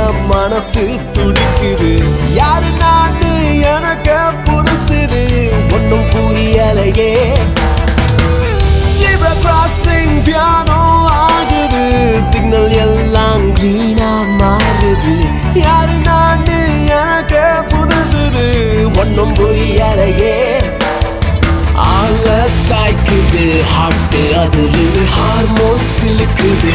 மனசு துடிக்குது யாரு நாட்டு எனக்கு புதுசுது ஒன்னும் புரியலையே Zebra crossing piano ஆகுது சிக்னல் எல்லாம் green-ஆ மாறுது யாரு நாடு எனக்கு புதுசுது ஒன்னும் புரியலையே ஆள சாய்க்குது ஹார்ட் அதில் ஹார்மோன் சிலுக்குது